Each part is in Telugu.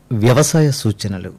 వ్యవసాయ సూచనలు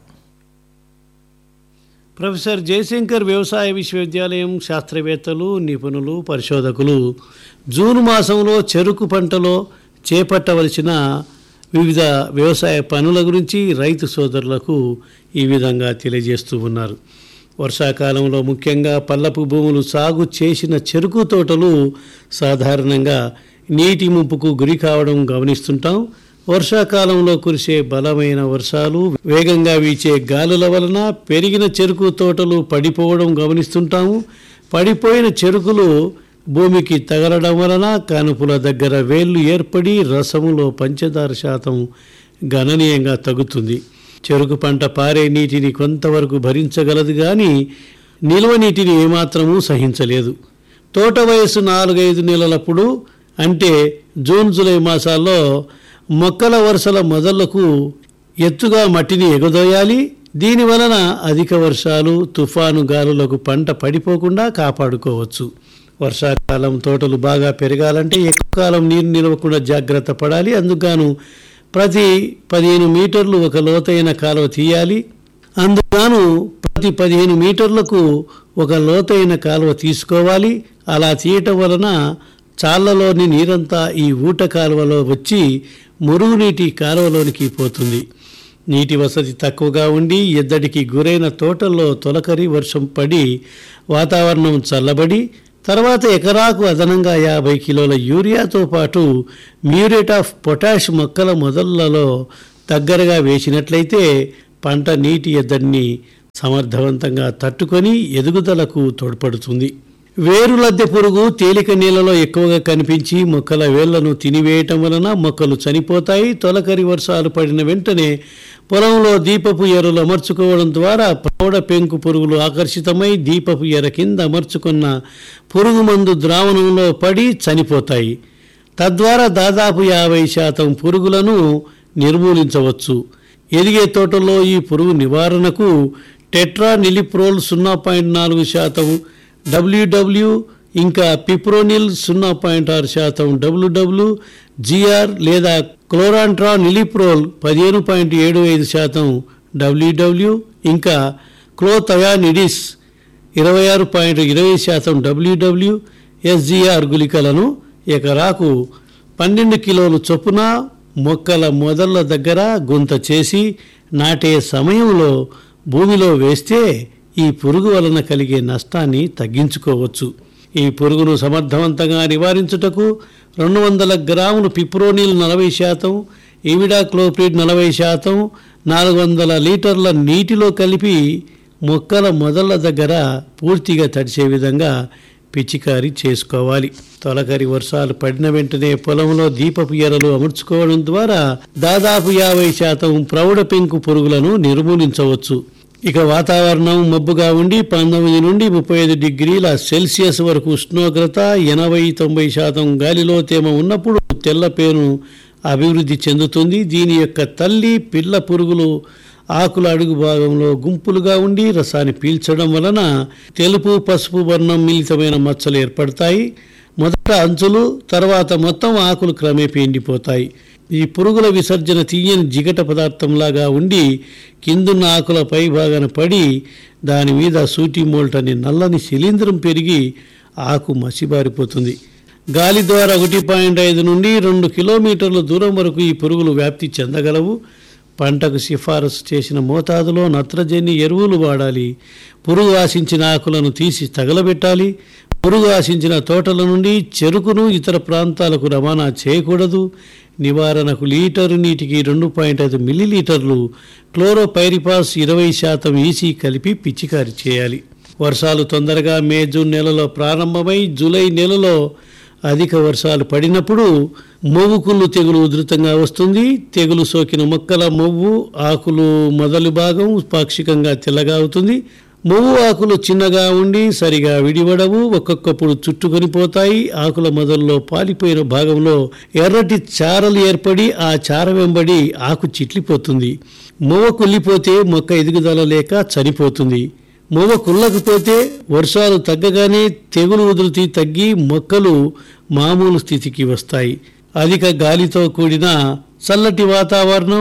ప్రొఫెసర్ జయశంకర్ వ్యవసాయ విశ్వవిద్యాలయం శాస్త్రవేత్తలు నిపుణులు పరిశోధకులు జూన్ మాసంలో చెరుకు పంటలో చేపట్టవలసిన వివిధ వ్యవసాయ పనుల గురించి రైతు సోదరులకు ఈ విధంగా తెలియజేస్తూ ఉన్నారు వర్షాకాలంలో ముఖ్యంగా పల్లపు భూములు సాగు చేసిన చెరుకు తోటలు సాధారణంగా నీటి ముంపుకు గురి కావడం గమనిస్తుంటాం వర్షాకాలంలో కురిసే బలమైన వర్షాలు వేగంగా వీచే గాలుల వలన పెరిగిన చెరుకు తోటలు పడిపోవడం గమనిస్తుంటాము పడిపోయిన చెరుకులు భూమికి తగలడం వలన కానుపుల దగ్గర వేళ్ళు ఏర్పడి రసములో పంచదార శాతం గణనీయంగా తగ్గుతుంది చెరుకు పంట పారే నీటిని కొంతవరకు భరించగలదు కానీ నిల్వ నీటిని ఏమాత్రమూ సహించలేదు తోట వయసు నాలుగైదు నెలలప్పుడు అంటే జూన్ జూలై మాసాల్లో మొక్కల వరుసల మొదళ్లకు ఎత్తుగా మట్టిని ఎగదోయాలి దీని వలన అధిక వర్షాలు తుఫాను గాలులకు పంట పడిపోకుండా కాపాడుకోవచ్చు వర్షాకాలం తోటలు బాగా పెరగాలంటే ఎక్కువ కాలం నీరు నిలవకుండా జాగ్రత్త పడాలి అందుకు ప్రతి పదిహేను మీటర్లు ఒక లోతైన కాలువ తీయాలి అందుగాను ప్రతి పదిహేను మీటర్లకు ఒక లోతైన కాలువ తీసుకోవాలి అలా తీయటం వలన చాళ్లలోని నీరంతా ఈ ఊట కాలువలో వచ్చి మురుగునీటి కాలువలోనికి పోతుంది నీటి వసతి తక్కువగా ఉండి ఎద్దడికి గురైన తోటల్లో తొలకరి వర్షం పడి వాతావరణం చల్లబడి తర్వాత ఎకరాకు అదనంగా యాభై కిలోల యూరియాతో పాటు మ్యూరేట్ ఆఫ్ పొటాష్ మొక్కల మొదళ్లలో దగ్గరగా వేసినట్లయితే పంట నీటి ఎద్దడిని సమర్థవంతంగా తట్టుకొని ఎదుగుదలకు తోడ్పడుతుంది వేరులద్దె పురుగు తేలిక నీళ్ళలో ఎక్కువగా కనిపించి మొక్కల వేళ్లను తినివేయటం వలన మొక్కలు చనిపోతాయి తొలకరి వర్షాలు పడిన వెంటనే పొలంలో దీపపు ఎరలు అమర్చుకోవడం ద్వారా ప్రౌఢ పెంకు పురుగులు ఆకర్షితమై దీపపు ఎర కింద అమర్చుకున్న పురుగు మందు ద్రావణంలో పడి చనిపోతాయి తద్వారా దాదాపు యాభై శాతం పురుగులను నిర్మూలించవచ్చు ఎదిగే తోటలో ఈ పురుగు నివారణకు టెట్రా నిలిప్రోల్ సున్నా పాయింట్ నాలుగు శాతం డబ్ల్యూడబ్ల్యూ ఇంకా పిప్రోనిల్ సున్నా పాయింట్ ఆరు శాతం డబ్ల్యూడబ్ల్యూ జిఆర్ లేదా క్లోరాంట్రా నిలిప్రోల్ పదిహేను పాయింట్ ఏడు ఐదు శాతం డబ్ల్యూడబ్ల్యూ ఇంకా క్లోథయానిడిస్ ఇరవై ఆరు పాయింట్ ఇరవై శాతం డబ్ల్యూడబ్ల్యూ ఎస్జిఆర్ గుళికలను ఎకరాకు పన్నెండు కిలోలు చొప్పున మొక్కల మొదళ్ళ దగ్గర గుంత చేసి నాటే సమయంలో భూమిలో వేస్తే ఈ పురుగు వలన కలిగే నష్టాన్ని తగ్గించుకోవచ్చు ఈ పురుగును సమర్థవంతంగా నివారించుటకు రెండు వందల గ్రాములు పిప్రోనిల్ నలభై శాతం ఇమిడాక్లోప్రిడ్ నలభై శాతం నాలుగు వందల లీటర్ల నీటిలో కలిపి మొక్కల మొదళ్ళ దగ్గర పూర్తిగా తడిసే విధంగా పిచికారీ చేసుకోవాలి తొలకరి వర్షాలు పడిన వెంటనే పొలంలో దీపపు ఎరలు అమర్చుకోవడం ద్వారా దాదాపు యాభై శాతం ప్రౌఢ పెంకు పురుగులను నిర్మూలించవచ్చు ఇక వాతావరణం మబ్బుగా ఉండి పంతొమ్మిది నుండి ముప్పై ఐదు డిగ్రీల సెల్సియస్ వరకు ఉష్ణోగ్రత ఎనభై తొంభై శాతం గాలిలో తేమ ఉన్నప్పుడు తెల్లపేను అభివృద్ధి చెందుతుంది దీని యొక్క తల్లి పిల్ల పురుగులు ఆకుల అడుగు భాగంలో గుంపులుగా ఉండి రసాన్ని పీల్చడం వలన తెలుపు పసుపు వర్ణం మిళితమైన మచ్చలు ఏర్పడతాయి మొదట అంచులు తర్వాత మొత్తం ఆకులు క్రమేపీ ఎండిపోతాయి ఈ పురుగుల విసర్జన తీయని జిగట పదార్థంలాగా ఉండి కిందున్న ఆకుల పై భాగాన పడి దాని మీద సూటి మోల్ట్ అనే నల్లని శిలీంధ్రం పెరిగి ఆకు మసిబారిపోతుంది గాలి ద్వారా ఒకటి పాయింట్ ఐదు నుండి రెండు కిలోమీటర్ల దూరం వరకు ఈ పురుగులు వ్యాప్తి చెందగలవు పంటకు సిఫారసు చేసిన మోతాదులో నత్రజని ఎరువులు వాడాలి పురుగు ఆశించిన ఆకులను తీసి తగలబెట్టాలి పురుగు ఆశించిన తోటల నుండి చెరుకును ఇతర ప్రాంతాలకు రవాణా చేయకూడదు నివారణకు లీటరు నీటికి రెండు పాయింట్ ఐదు మిల్లీలీటర్లు క్లోరోపైరిపాస్ ఇరవై శాతం ఈసీ కలిపి పిచికారి చేయాలి వర్షాలు తొందరగా మే జూన్ నెలలో ప్రారంభమై జూలై నెలలో అధిక వర్షాలు పడినప్పుడు మొవ్వు కుళ్ళు తెగులు ఉధృతంగా వస్తుంది తెగులు సోకిన మొక్కల మొవ్వు ఆకులు మొదలు భాగం పాక్షికంగా తెల్లగా అవుతుంది మొవ్వు ఆకులు చిన్నగా ఉండి సరిగా విడివడవు ఒక్కొక్కప్పుడు చుట్టుకొని పోతాయి ఆకుల మొదల్లో పాలిపోయిన భాగంలో ఎర్రటి చారలు ఏర్పడి ఆ చార వెంబడి ఆకు చిట్లిపోతుంది మొవ్వ కుళ్ళిపోతే మొక్క ఎదుగుదల లేక చనిపోతుంది మొవ్వ కుళ్ళకపోతే వర్షాలు తగ్గగానే తెగులు ఉధృతి తగ్గి మొక్కలు మామూలు స్థితికి వస్తాయి అధిక గాలితో కూడిన చల్లటి వాతావరణం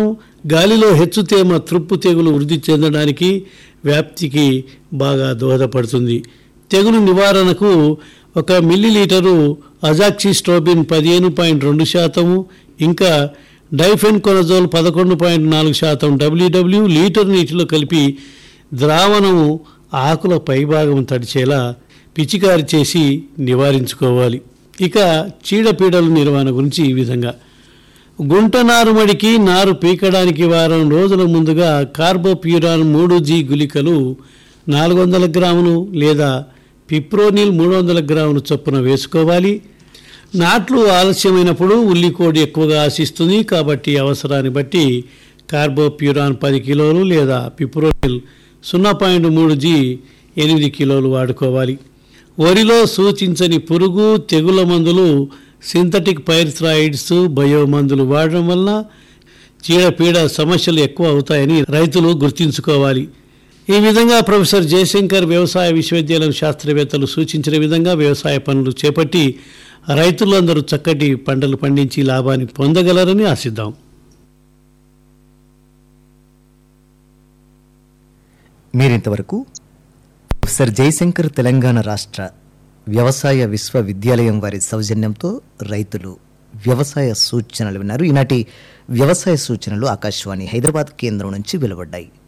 గాలిలో హెచ్చు తేమ త్రుప్పు తెగులు వృద్ధి చెందడానికి వ్యాప్తికి బాగా దోహదపడుతుంది తెగులు నివారణకు ఒక మిల్లీలీటరు అజాక్సిస్ట్రోబిన్ పదిహేను పాయింట్ రెండు శాతము ఇంకా డైఫెన్ కొనజోల్ పదకొండు పాయింట్ నాలుగు శాతం డబ్ల్యూడబ్ల్యూ లీటర్ నీటిలో కలిపి ద్రావణము ఆకుల పైభాగం తడిచేలా పిచికారి చేసి నివారించుకోవాలి ఇక చీడపీడల నిర్వహణ గురించి ఈ విధంగా గుంట నారుమడికి నారు పీకడానికి వారం రోజుల ముందుగా కార్బోప్యూరాన్ మూడు జీ గుళికలు నాలుగు వందల గ్రాములు లేదా పిప్రోనిల్ మూడు వందల గ్రాములు చొప్పున వేసుకోవాలి నాట్లు ఆలస్యమైనప్పుడు ఉల్లికోడి ఎక్కువగా ఆశిస్తుంది కాబట్టి అవసరాన్ని బట్టి కార్బోప్యూరాన్ పది కిలోలు లేదా పిప్రోనిల్ సున్నా పాయింట్ మూడు జీ ఎనిమిది కిలోలు వాడుకోవాలి వరిలో సూచించని పురుగు తెగుల మందులు సింథటిక్ పైర్థ్రాయిడ్స్ బయో మందులు వాడడం వల్ల చీడపీడ సమస్యలు ఎక్కువ అవుతాయని రైతులు గుర్తుంచుకోవాలి ఈ విధంగా ప్రొఫెసర్ జయశంకర్ వ్యవసాయ విశ్వవిద్యాలయం శాస్త్రవేత్తలు సూచించిన విధంగా వ్యవసాయ పనులు చేపట్టి రైతులందరూ చక్కటి పంటలు పండించి లాభాన్ని పొందగలరని ఆశిద్దాం మీరింతవరకు ప్రొఫెసర్ జయశంకర్ తెలంగాణ రాష్ట్ర వ్యవసాయ విశ్వవిద్యాలయం వారి సౌజన్యంతో రైతులు వ్యవసాయ సూచనలు విన్నారు ఈనాటి వ్యవసాయ సూచనలు ఆకాశవాణి హైదరాబాద్ కేంద్రం నుంచి వెలువడ్డాయి